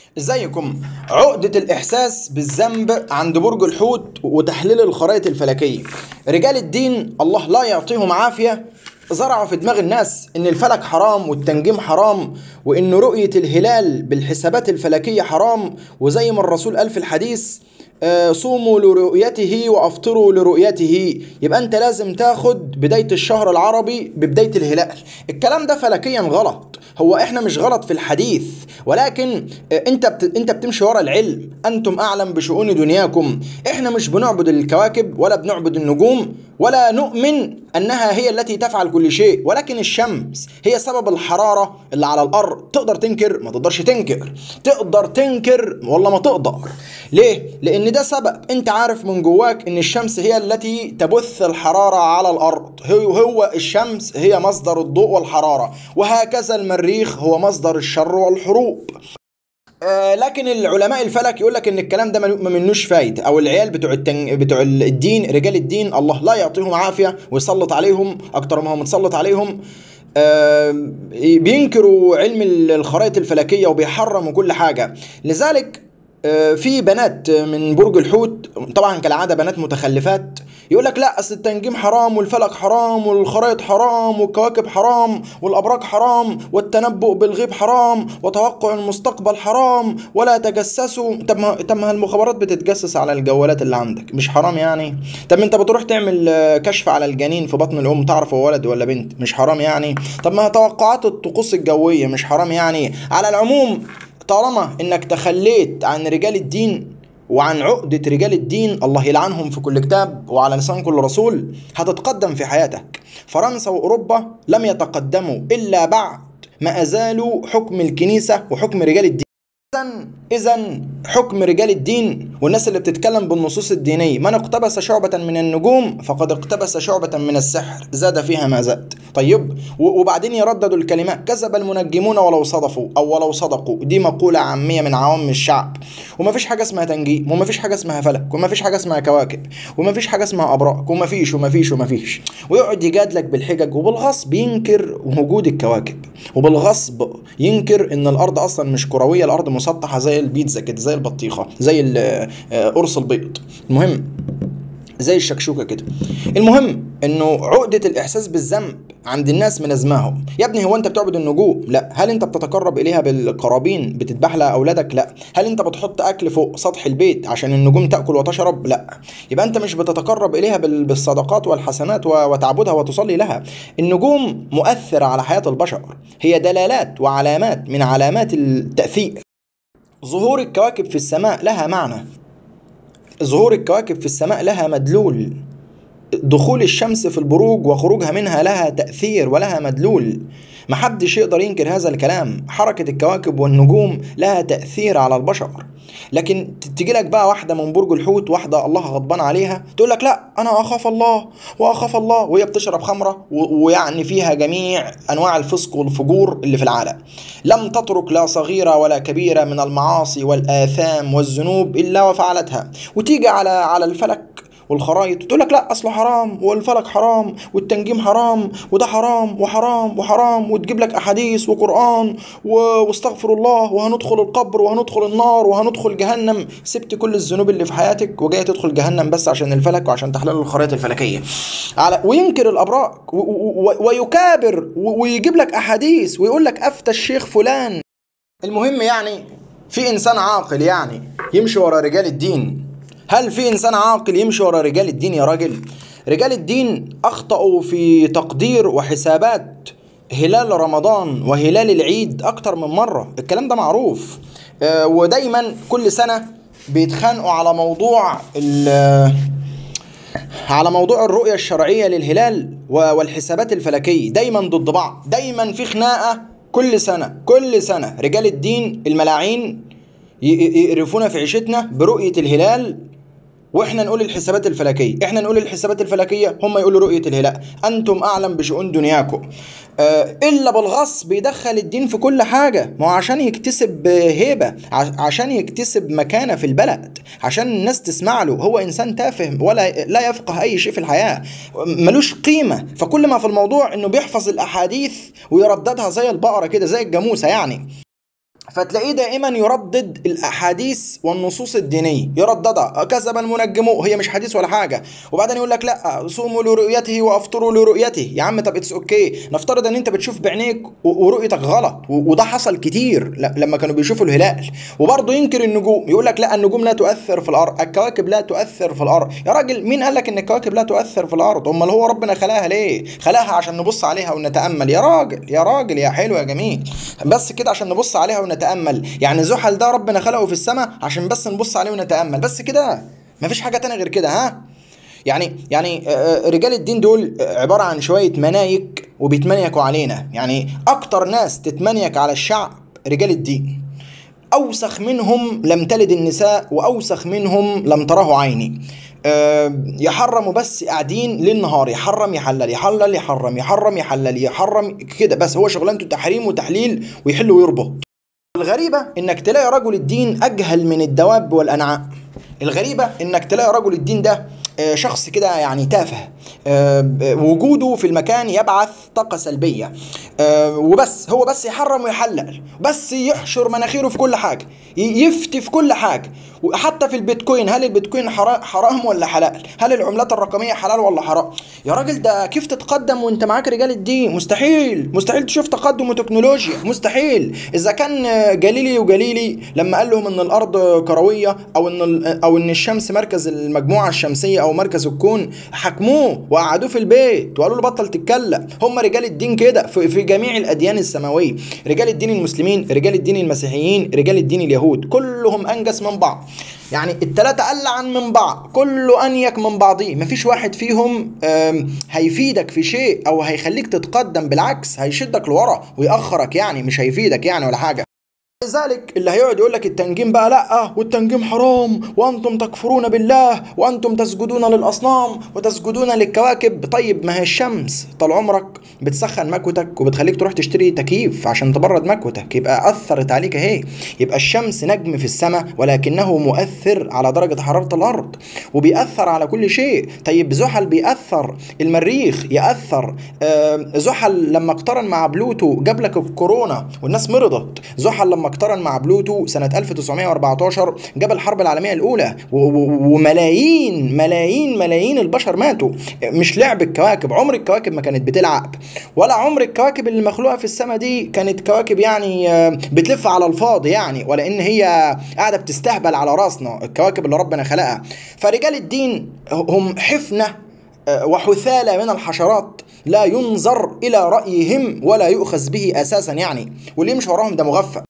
ازيكم عقدة الإحساس بالذنب عند برج الحوت وتحليل الخرائط الفلكية رجال الدين الله لا يعطيهم عافية زرعوا في دماغ الناس إن الفلك حرام والتنجيم حرام وإن رؤية الهلال بالحسابات الفلكية حرام وزي ما الرسول قال في الحديث آه، صوموا لرؤيته وافطروا لرؤيته يبقى انت لازم تاخد بدايه الشهر العربي ببدايه الهلال الكلام ده فلكيا غلط هو احنا مش غلط في الحديث ولكن آه، انت بت... انت بتمشي ورا العلم انتم اعلم بشؤون دنياكم احنا مش بنعبد الكواكب ولا بنعبد النجوم ولا نؤمن انها هي التي تفعل كل شيء ولكن الشمس هي سبب الحراره اللي على الارض تقدر تنكر ما تقدرش تنكر تقدر تنكر والله ما تقدر ليه لان ده سبب انت عارف من جواك ان الشمس هي التي تبث الحراره على الارض هو هو الشمس هي مصدر الضوء والحراره وهكذا المريخ هو مصدر الشر والحروب آه، لكن العلماء الفلك يقول لك ان الكلام ده ما منوش فايده او العيال بتوع التن... بتوع الدين رجال الدين الله لا يعطيهم عافيه ويسلط عليهم اكتر ما هو متسلط عليهم آه، بينكروا علم الخرائط الفلكيه وبيحرموا كل حاجه لذلك آه، في بنات من برج الحوت طبعا كالعاده بنات متخلفات يقول لك لا اصل التنجيم حرام والفلك حرام والخرائط حرام والكواكب حرام والابراج حرام والتنبؤ بالغيب حرام وتوقع المستقبل حرام ولا تجسسوا طب ما طب ما المخابرات بتتجسس على الجوالات اللي عندك مش حرام يعني طب انت بتروح تعمل آه، كشف على الجنين في بطن الام تعرف هو ولد ولا بنت مش حرام يعني طب ما توقعات الطقوس الجويه مش حرام يعني على العموم طالما انك تخليت عن رجال الدين وعن عقدة رجال الدين الله يلعنهم في كل كتاب وعلى لسان كل رسول هتتقدم في حياتك فرنسا وأوروبا لم يتقدموا إلا بعد ما أزالوا حكم الكنيسة وحكم رجال الدين اذا اذا حكم رجال الدين والناس اللي بتتكلم بالنصوص الدينيه من اقتبس شعبه من النجوم فقد اقتبس شعبه من السحر زاد فيها ما زاد طيب وبعدين يرددوا الكلمات كذب المنجمون ولو صدفوا او ولو صدقوا دي مقوله عاميه من عوام الشعب وما فيش حاجه اسمها تنجيم وما فيش حاجه اسمها فلك وما فيش حاجه اسمها كواكب وما فيش حاجه اسمها ابراج وما فيش وما فيش وما فيش ويقعد يجادلك بالحجج وبالغصب ينكر وجود الكواكب وبالغصب ينكر ان الارض اصلا مش كرويه الارض مسطحه زي البيتزا كده زي البطيخه زي آه، قرص البيض المهم زي الشكشوكه كده المهم انه عقده الاحساس بالذنب عند الناس من ازماهم يا ابني هو انت بتعبد النجوم لا هل انت بتتقرب اليها بالقرابين بتذبح لها اولادك لا هل انت بتحط اكل فوق سطح البيت عشان النجوم تاكل وتشرب لا يبقى انت مش بتتقرب اليها بالصدقات والحسنات وتعبدها وتصلي لها النجوم مؤثره على حياه البشر هي دلالات وعلامات من علامات التاثير ظهور الكواكب في السماء لها معنى ظهور الكواكب في السماء لها مدلول دخول الشمس في البروج وخروجها منها لها تأثير ولها مدلول محدش يقدر ينكر هذا الكلام حركة الكواكب والنجوم لها تأثير على البشر لكن تجي لك بقى واحده من برج الحوت واحده الله غضبان عليها تقول لك لا انا اخاف الله واخاف الله وهي بتشرب خمره ويعني فيها جميع انواع الفسق والفجور اللي في العالم لم تترك لا صغيره ولا كبيره من المعاصي والاثام والذنوب الا وفعلتها وتيجي على على الفلك والخرايط تقول لك لا اصله حرام والفلك حرام والتنجيم حرام وده حرام وحرام وحرام وتجيب لك احاديث وقران واستغفر الله وهندخل القبر وهندخل النار وهندخل جهنم سبت كل الذنوب اللي في حياتك وجاي تدخل جهنم بس عشان الفلك وعشان تحلل الخرائط الفلكيه على وينكر الابراج ويكابر ويجيب لك احاديث ويقول لك افتى الشيخ فلان المهم يعني في انسان عاقل يعني يمشي ورا رجال الدين هل في انسان عاقل يمشي ورا رجال الدين يا راجل رجال الدين اخطاوا في تقدير وحسابات هلال رمضان وهلال العيد اكتر من مره الكلام ده معروف آه ودايما كل سنه بيتخانقوا على موضوع على موضوع الرؤية الشرعية للهلال والحسابات الفلكية دايما ضد بعض دايما في خناقة كل سنة كل سنة رجال الدين الملاعين يقرفونا في عيشتنا برؤية الهلال واحنا نقول الحسابات الفلكيه احنا نقول الحسابات الفلكيه هم يقولوا رؤيه الهلال انتم اعلم بشؤون دنياكم آه الا بالغصب يدخل الدين في كل حاجه ما هو عشان يكتسب هيبه عشان يكتسب مكانه في البلد عشان الناس تسمع له هو انسان تافه ولا لا يفقه اي شيء في الحياه ملوش قيمه فكل ما في الموضوع انه بيحفظ الاحاديث ويرددها زي البقره كده زي الجاموسه يعني فتلاقيه دائما يردد الاحاديث والنصوص الدينيه يرددها كذب المنجمون هي مش حديث ولا حاجه وبعدين يقول لك لا صوموا لرؤيته وافطروا لرؤيته يا عم طب اتس اوكي نفترض ان انت بتشوف بعينيك و- ورؤيتك غلط و- وده حصل كتير ل- لما كانوا بيشوفوا الهلال وبرضه ينكر النجوم يقول لك لا النجوم لا تؤثر في الارض الكواكب لا تؤثر في الارض يا راجل مين قال لك ان الكواكب لا تؤثر في الارض امال هو ربنا خلاها ليه خلاها عشان نبص عليها ونتامل يا راجل يا راجل يا حلو يا جميل بس كده عشان نبص عليها ونتامل يعني زحل ده ربنا خلقه في السماء عشان بس نبص عليه ونتامل بس كده مفيش حاجه تانية غير كده ها يعني يعني آه، آه، رجال الدين دول آه، عباره عن شويه منايك وبيتمنيكوا علينا يعني اكتر ناس تتمنيك على الشعب رجال الدين أوسخ منهم لم تلد النساء وأوسخ منهم لم تره عيني أه يحرموا بس قاعدين ليل نهار يحرم يحلل يحلل يحرم يحرم يحلل يحرم كده بس هو شغلانته تحريم وتحليل ويحل ويربط الغريبة انك تلاقي رجل الدين اجهل من الدواب والانعام الغريبة انك تلاقي رجل الدين ده آه، شخص كده يعني تافه آه، ب- وجوده في المكان يبعث طاقة سلبية آه، وبس هو بس يحرم ويحلل بس يحشر مناخيره في كل حاجة ي- يفتي في كل حاجة وحتى في البيتكوين هل البيتكوين حرا- حرام ولا حلال هل العملات الرقمية حلال ولا حرام يا راجل ده كيف تتقدم وانت معاك رجال الدين مستحيل مستحيل تشوف تقدم وتكنولوجيا مستحيل اذا كان جليلي وجليلي لما قال لهم ان الارض كرويه او ان ال- او ان الشمس مركز المجموعه الشمسيه او مركز الكون حكموه وقعدوه في البيت وقالوا له بطل تتكلم هم رجال الدين كده في, في جميع الاديان السماويه رجال الدين المسلمين رجال الدين المسيحيين رجال الدين اليهود كلهم انجس من بعض يعني التلاتة ألعن من بعض كله أنيك من بعضيه مفيش واحد فيهم آم، هيفيدك في شيء أو هيخليك تتقدم بالعكس هيشدك لورا ويأخرك يعني مش هيفيدك يعني ولا حاجة لذلك اللي هيقعد يقول لك التنجيم بقى لا والتنجيم حرام وانتم تكفرون بالله وانتم تسجدون للاصنام وتسجدون للكواكب طيب ما هي الشمس طال عمرك بتسخن مكوتك وبتخليك تروح تشتري تكييف عشان تبرد مكوتك يبقى اثرت عليك اهي يبقى الشمس نجم في السماء ولكنه مؤثر على درجه حراره الارض وبيأثر على كل شيء طيب زحل بيأثر المريخ يأثر آه، زحل لما اقترن مع بلوتو جاب لك الكورونا والناس مرضت زحل لما اقترن مع بلوتو سنة 1914 جاب الحرب العالمية الأولى و- و- وملايين ملايين ملايين البشر ماتوا مش لعب الكواكب عمر الكواكب ما كانت بتلعب ولا عمر الكواكب اللي مخلوقة في السماء دي كانت كواكب يعني آه، بتلف على الفاضي يعني ولا إن هي قاعدة بتستهبل على راسنا الكواكب اللي ربنا خلقها فرجال الدين هم حفنة آه، وحثالة من الحشرات لا ينظر إلى رأيهم ولا يؤخذ به أساسا يعني واللي يمشي وراهم ده مغفل